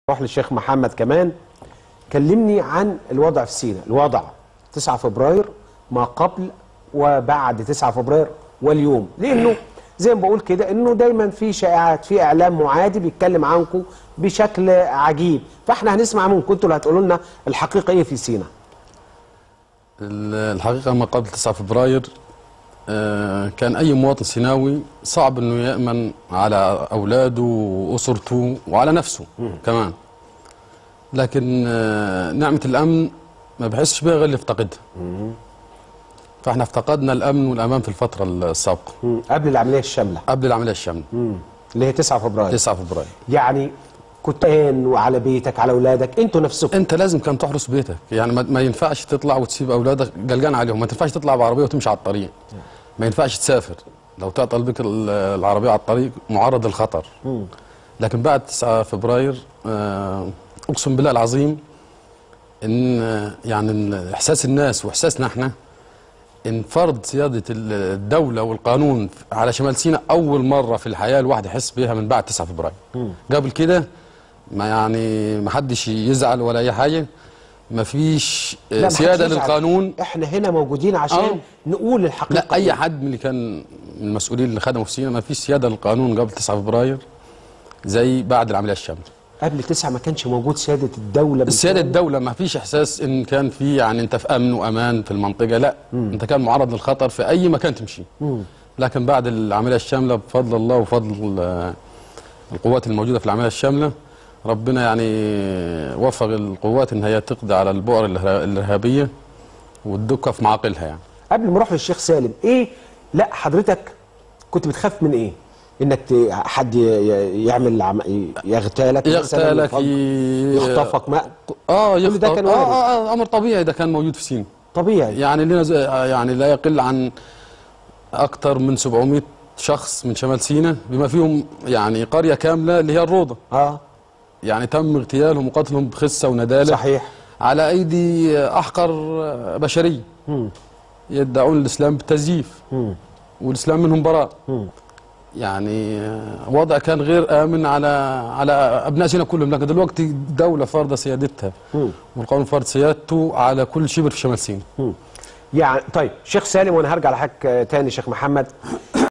اروح للشيخ محمد كمان كلمني عن الوضع في سيناء الوضع 9 فبراير ما قبل وبعد 9 فبراير واليوم لانه زي ما بقول كده انه دايما في شائعات في اعلام معادي بيتكلم عنكم بشكل عجيب فاحنا هنسمع منكم انتوا اللي هتقولوا لنا الحقيقه ايه في سيناء الحقيقة ما قبل 9 فبراير آه، كان أي مواطن سيناوي صعب أنه يأمن على أولاده وأسرته وعلى نفسه كمان لكن آه، نعمة الأمن ما بحسش بها غير اللي افتقدها فاحنا افتقدنا الأمن والأمان في الفترة السابقة مم. قبل العمليه الشامله قبل العملية الشاملة مم. اللي هي 9 فبراير 9 فبراير يعني كتان وعلى بيتك على اولادك انتوا نفسكم انت لازم كان تحرس بيتك يعني ما, ما ينفعش تطلع وتسيب اولادك قلقان عليهم ما تنفعش تطلع بعربيه وتمشي على الطريق ما ينفعش تسافر لو تعطل بك ال- العربيه على الطريق معرض للخطر لكن بعد 9 فبراير آه، اقسم بالله العظيم ان آه، يعني إن احساس الناس واحساسنا احنا ان فرض سياده ال- الدوله والقانون على شمال سيناء اول مره في الحياه الواحد يحس بها من بعد 9 فبراير قبل كده ما يعني ما حدش يزعل ولا اي حاجه ما فيش لا، ما سياده حدش يزعل. للقانون احنا هنا موجودين عشان آه. نقول الحقيقه لا اي إيه. حد من اللي كان من المسؤولين اللي خدموا في سينا ما فيش سياده للقانون قبل 9 فبراير زي بعد العمليه الشامله قبل تسعة ما كانش موجود سيادة الدولة السياده بالفعل. الدوله ما فيش احساس ان كان في يعني انت في امن وامان في المنطقه لا انت كان معرض للخطر في اي مكان تمشي لكن بعد العمليه الشامله بفضل الله وفضل آه، القوات الموجوده في العمليه الشامله ربنا يعني وفق القوات ان هي تقضي على البؤر الإرها- الارهابيه وتدك في معاقلها يعني قبل ما اروح للشيخ سالم ايه لا حضرتك كنت بتخاف من ايه انك ت- حد ي- ي- يعمل عم... ي- يغتالك مثلاً يغتالك يفض- ي- يخطفك ما اه كل يخطف ده كان آه, وارد. آه, اه امر طبيعي ده كان موجود في سينا طبيعي يعني لنا زي- يعني لا يقل عن اكثر من 700 شخص من شمال سينا بما فيهم يعني قريه كامله اللي هي الروضه اه يعني تم اغتيالهم وقتلهم بخسه ونداله صحيح على ايدي احقر بشريه مم. يدعون الاسلام بالتزييف مم. والاسلام منهم براء مم. يعني آه، وضع كان غير امن على على ابناء سينا كلهم لكن دلوقتي الدوله فرض سيادتها مم. والقانون فرض سيادته على كل شبر في شمال سينا مم. يعني طيب شيخ سالم وانا هرجع لحضرتك آه، تاني شيخ محمد